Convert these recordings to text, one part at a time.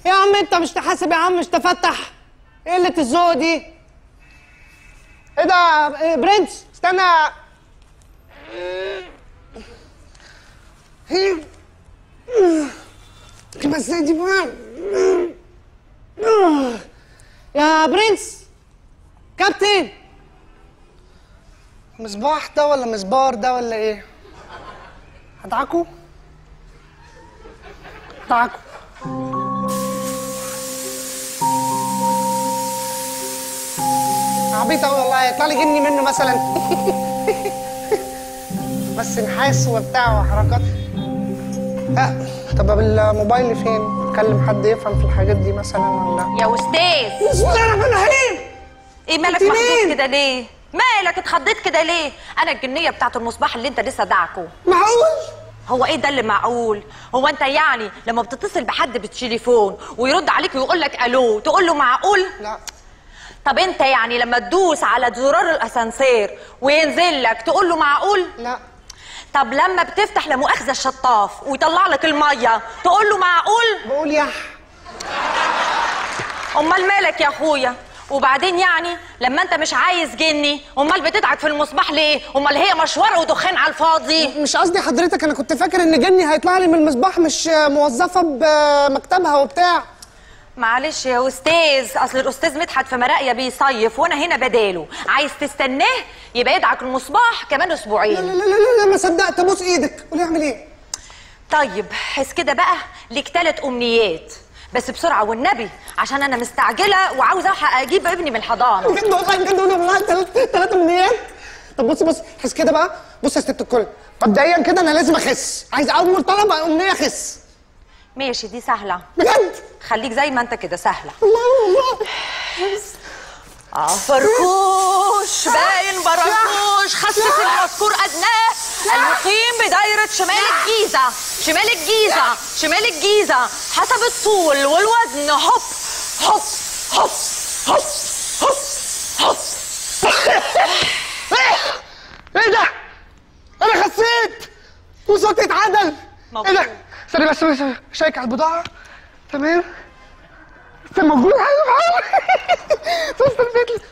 يا عم انت مش تحاسب يا عم مش تفتح ايه قله الذوق دي ايه ده إيه برنس استنى بس دي بقى يا برنس كابتن مصباح ده ولا مصبار ده ولا ايه هدعكوا هدعكوا عبيط قوي والله يطلع لي جني منه مثلا بس نحاس وبتاع وحركات اه طب الموبايل فين؟ اكلم حد يفهم في الحاجات دي مثلا ولا يا استاذ بسم الله الرحمن الرحيم ايه مالك انت مخضوض مين؟ كده ليه مالك اتخضيت كده ليه انا الجنيه بتاعت المصباح اللي انت لسه دعكه معقول؟ هو ايه ده اللي معقول هو انت يعني لما بتتصل بحد بالتليفون ويرد عليك ويقول لك الو تقول له معقول لا طب انت يعني لما تدوس على زرار الاسانسير وينزل لك تقول له معقول لا طب لما بتفتح لمؤاخذه الشطاف ويطلع لك الميه تقول له معقول بقول يح امال مالك يا اخويا وبعدين يعني لما انت مش عايز جني امال بتدعك في المصباح ليه امال هي مشوار ودخان على الفاضي مش قصدي حضرتك انا كنت فاكر ان جني هيطلع لي من المصباح مش موظفه بمكتبها وبتاع معلش يا استاذ اصل الاستاذ مدحت في مراقيه بيصيف وانا هنا بداله عايز تستناه يبقى يدعك المصباح كمان لا لا اسبوعين لا لا, لا ما صدقت ابوس ايدك قولي اعمل ايه طيب حس كده بقى ليك تلات امنيات بس بسرعه والنبي عشان انا مستعجله وعاوزه الحق اجيب ابني من الحضانه بجد والله بجد والله ثلاث امنيات طب بصي بصي حس كده بقى بصي يا ست الكل مبدئيا كده انا لازم اخس عايز اول طلب امنيه اخس ماشي دي سهله بجد خليك زي ما انت كده سهله الله الله اه فركوش باين بركوش خسس المذكور ادناه المقيم بدايرة شمال الجيزة شمال الجيزة شمال الجيزة حسب الطول والوزن هوب هوب هوب هوب هوب هوب ايه ده؟ انا خسيت وصوتي اتعدل ايه مبروك. ده؟ استني بس بس شيك على البضاعة تمام لسه موجود توصل البيت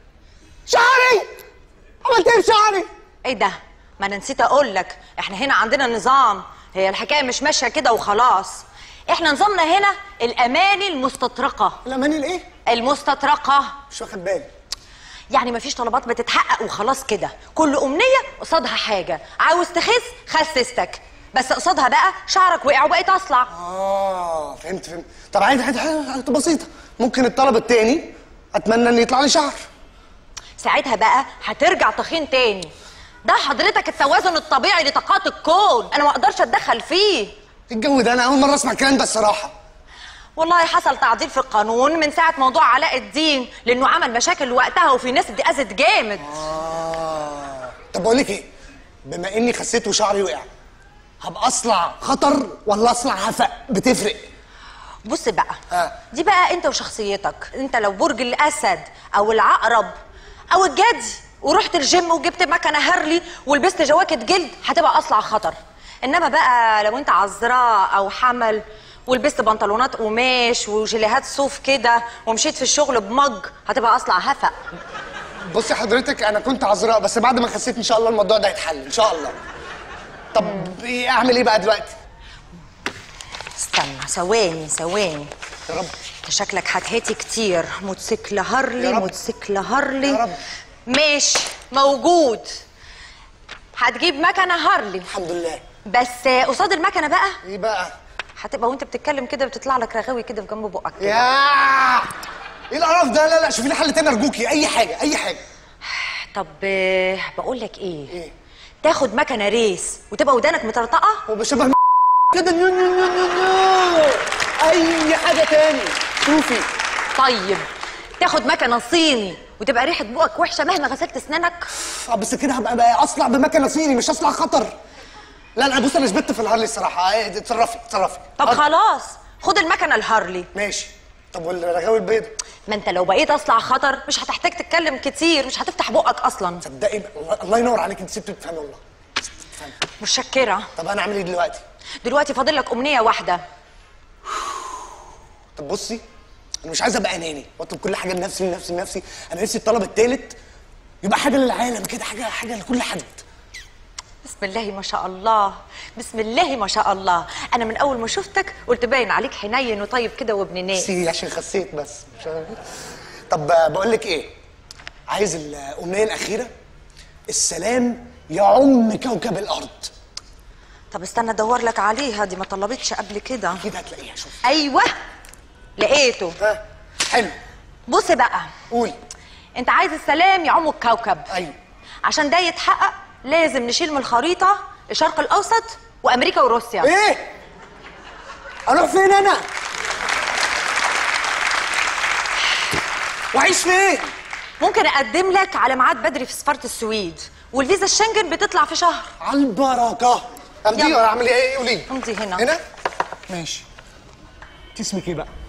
شعري عملت ايه بشعري؟ ايه ده ما انا نسيت اقول لك احنا هنا عندنا نظام هي الحكايه مش ماشيه كده وخلاص احنا نظامنا هنا الاماني المستطرقه الاماني الايه؟ المستطرقه مش واخد بالي يعني مفيش طلبات بتتحقق وخلاص كده كل امنيه قصادها حاجه عاوز تخس خسستك بس قصادها بقى شعرك وقع وبقيت اصلع اه فهمت فهمت طب عادي عادي عادي بسيطة ممكن الطلب التاني اتمنى ان يطلع لي شعر ساعتها بقى هترجع تخين تاني ده حضرتك التوازن الطبيعي لطاقات الكون انا ما اقدرش اتدخل فيه الجو ده انا اول مرة اسمع الكلام ده الصراحة والله حصل تعديل في القانون من ساعه موضوع علاء الدين لانه عمل مشاكل وقتها وفي ناس اتأذت جامد آه طب بقول لك ايه بما اني خسيت وشعري وقع هبقى اصلع خطر ولا اصلع هفق بتفرق بص بقى آه. دي بقى انت وشخصيتك انت لو برج الاسد او العقرب او الجدي ورحت الجيم وجبت مكنه هارلي ولبست جواكت جلد هتبقى اصلع خطر انما بقى لو انت عذراء او حمل ولبست بنطلونات قماش وجيليهات صوف كده ومشيت في الشغل بمج هتبقى اصلع هفق بصي حضرتك انا كنت عذراء بس بعد ما خسيت ان شاء الله الموضوع ده هيتحل ان شاء الله طب ايه اعمل ايه بقى دلوقتي استنى ثواني ثواني يا رب انت شكلك هتهاتي كتير موتوسيكل هارلي يا رب. موتوسيكل هارلي يا رب. ماشي موجود هتجيب مكنه هارلي الحمد لله بس قصاد المكنه بقى ايه بقى هتبقى وانت بتتكلم كده بتطلع لك رغاوي كده في جنب بقك كده. يا ايه القرف ده لا لا شوفي لي حل تاني ارجوكي اي حاجه اي حاجه طب آه، بقول لك ايه ايه تاخد مكنه ريس وتبقى ودانك مطرطقه هو بشبه كده نيو نيو نيو نيو نيو. اي حاجه تاني شوفي طيب تاخد مكنه صيني وتبقى ريحه بقك وحشه مهما غسلت اسنانك اه بس كده هبقى بقى اصلع بمكنه صيني مش اصلع خطر لا لا بص انا شبت في الهارلي الصراحه ايه، اتصرفي اتصرفي طب آه، خلاص خد المكنه الهارلي ماشي طب والرغاوي البيض ما انت لو بقيت اصلع خطر مش هتحتاج تتكلم كتير مش هتفتح بقك اصلا صدقي بقى، الله- الله ينور عليك انت ست بتفهمي والله ست بتفهمي متشكره طب انا اعمل ايه دلوقتي دلوقتي فاضل لك امنيه واحده طب بصي انا مش عايز ابقى اناني واطلب كل حاجه لنفسي لنفسي لنفسي انا نفسي الطلب التالت يبقى حاجه للعالم كده حاجه حاجه لكل حد بسم الله ما شاء الله بسم الله ما شاء الله انا من اول ما شفتك قلت باين عليك حنين وطيب كده وابن ناس سي عشان خسيت بس مش عارف. طب آه، بقول لك ايه عايز الامنيه الاخيره السلام يعم كوكب الارض طب استنى ادور لك عليها دي ما طلبتش قبل كده كده هتلاقيها شوف ايوه لقيته ها حلو بص بقى قولي انت عايز السلام يعم الكوكب ايوه عشان ده يتحقق لازم نشيل من الخريطه الشرق الاوسط وامريكا وروسيا ايه اروح فين انا واعيش فين ممكن اقدم لك على ميعاد بدري في سفاره السويد والفيزا الشنجن بتطلع في شهر على البركه امضي يلا. ولا اعمل ايه قولي امضي هنا. هنا ماشي انت اسمك ايه بقى